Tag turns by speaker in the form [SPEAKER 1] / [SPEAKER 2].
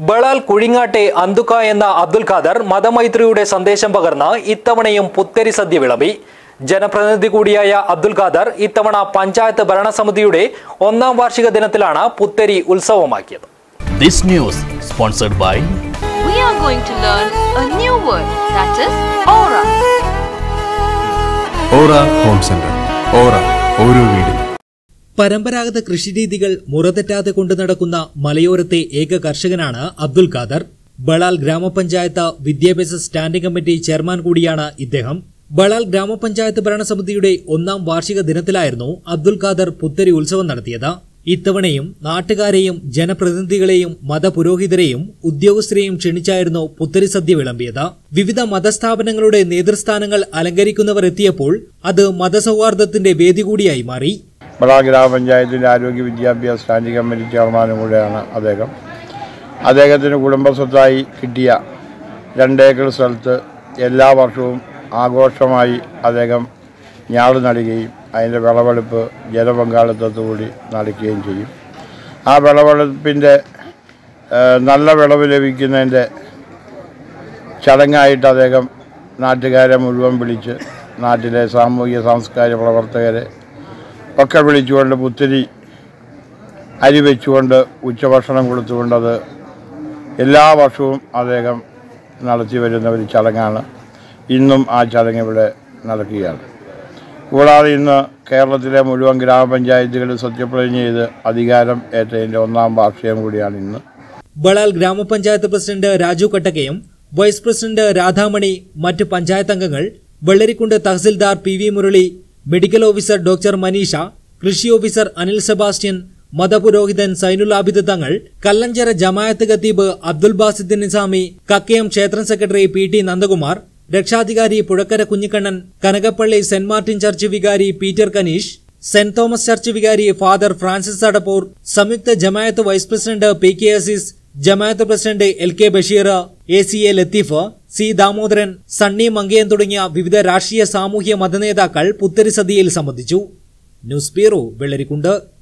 [SPEAKER 1] ബളാൽ കുഴിങ്ങാട്ടെ അന്തുക്ക എന്ന അബ്ദുൽ ഖാദർ മതമൈത്രിയുടെ സന്ദേശം പകർന്ന് ഇത്തവണയും പുത്തരി സദ്യ വിളമ്പി ജനപ്രതിനിധി കൂടിയായ അബ്ദുൽ ഖാദർ ഇത്തവണ പഞ്ചായത്ത് ഭരണസമിതിയുടെ ഒന്നാം വാർഷിക ദിനത്തിലാണ് പുത്തരി ഉത്സവമാക്കിയത്
[SPEAKER 2] This news sponsored by
[SPEAKER 3] we are going to learn a new word that is aura.
[SPEAKER 4] Aura home centre aura ഓരോ വീടും
[SPEAKER 1] പരമ്പരാഗത കൃഷിരീതികൾ മുറതെറ്റാതെ കൊണ്ടു നടക്കുന്ന മലയോരത്തെ ഏക കർഷകനാണ് അബ്ദുൽ ഖാദർ ബളാൽ ഗ്രാമപഞ്ചായത്ത് വിദ്യാഭ്യാസ സ്റ്റാൻഡിംഗ് കമ്മിറ്റി ചെയർമാൻ കൂടിയാണ് ഇദ്ദേഹം ബളാൽ ഗ്രാമപഞ്ചായത്ത് ഭരണസമിതിയുടെ ഒന്നാം വാർഷിക ദിനത്തിലായിരുന്നു അബ്ദുൽ ഖാദർ പുത്തരി ഉത്സവം നടത്തിയത് ഇത്തവണയും നാട്ടുകാരെയും ജനപ്രതിനിധികളെയും മതപുരോഹിതരെയും ഉദ്യോഗസ്ഥരെയും ക്ഷണിച്ചായിരുന്നു പുത്തരി സദ്യ വിളമ്പിയത് വിവിധ മതസ്ഥാപനങ്ങളുടെ നേതൃസ്ഥാനങ്ങൾ അലങ്കരിക്കുന്നവർ എത്തിയപ്പോൾ അത് മതസൗഹാർദ്ദത്തിന്റെ വേദി കൂടിയായി മാറി
[SPEAKER 5] ബളാ ഗ്രാമപഞ്ചായത്തിൻ്റെ ആരോഗ്യ വിദ്യാഭ്യാസ സ്റ്റാൻഡിംഗ് കമ്മിറ്റി ചെയർമാനും കൂടെയാണ് അദ്ദേഹം അദ്ദേഹത്തിന് കുടുംബസ്വത്തായി കിട്ടിയ രണ്ടേക്കർ സ്ഥലത്ത് എല്ലാ വർഷവും ആഘോഷമായി അദ്ദേഹം ഞാറ് നടുകയും അതിൻ്റെ വിളവെടുപ്പ് ജനപങ്കാളിത്തത്തോടുകൂടി നടക്കുകയും ചെയ്യും ആ വിളവെടുപ്പിൻ്റെ ഏഹ്, നല്ല വിളവ് ലഭിക്കുന്നതിൻ്റെ ചടങ്ങായിട്ട് അദ്ദേഹം നാട്ടുകാരെ മുഴുവൻ വിളിച്ച് നാട്ടിലെ സാമൂഹിക സാംസ്കാരിക പ്രവർത്തകരെ ഒക്കെ വിളിച്ചുകൊണ്ട് പുത്തിരി അരി വെച്ചുകൊണ്ട് ഉച്ചഭക്ഷണം കൊടുത്തുകൊണ്ട് അത് എല്ലാ വർഷവും അദ്ദേഹം നടത്തി വരുന്ന ഒരു ചടങ്ങാണ് ഇന്നും ആ ചടങ്ങ് ഇവിടെ നടക്കുകയാണ് കൂടാതെ ഇന്ന് കേരളത്തിലെ മുഴുവൻ ഗ്രാമപഞ്ചായത്തുകൾ സത്യപ്രതിജ്ഞ ചെയ്ത് അധികാരം ഏറ്റതിൻ്റെ ഒന്നാം വാർഷികം കൂടിയാണ് ഇന്ന്
[SPEAKER 1] ബളാൽ ഗ്രാമപഞ്ചായത്ത് പ്രസിഡന്റ് രാജു കട്ടക്കയും വൈസ് പ്രസിഡന്റ് രാധാമണി മറ്റ് പഞ്ചായത്ത് അംഗങ്ങൾ Vellarikundu tahsildar P V Murali medical officer doctor Manisha കൃഷി ഓഫീസർ അനിൽ സെബാസ്റ്റ്യൻ മതപുരോഹിതൻ സൈനുൽ ആബിദ് തങ്ങൾ കല്ലഞ്ചര ജമായത്ത് ഖത്തീബ് അബ്ദുൽ ബാസിദ് നിസാമി കക്കയം ക്ഷേത്രം സെക്രട്ടറി പി ടി നന്ദകുമാർ രക്ഷാധികാരി Puzhakkara Kunhikannan Kanakappally saint Martin church വികാരി Peter Kaneesh saint Thomas church വികാരി ഫാദർ ഫ്രാൻസിസ് അടപ്പൂർ സംയുക്ത ജമായത്ത് vice president P K Azeez ജമായത്ത് president L K Basheer A C A Latheef C Damodaran Sunny Mankayan തുടങ്ങിയ വിവിധ രാഷ്ട്രീയ സാമൂഹ്യ മതനേതാക്കൾ പുത്തരി സദ്യയിൽ സംബന്ധിച്ചു ന്യൂസ് ബ്യൂറോ വെള്ളരിക്കുണ്ട്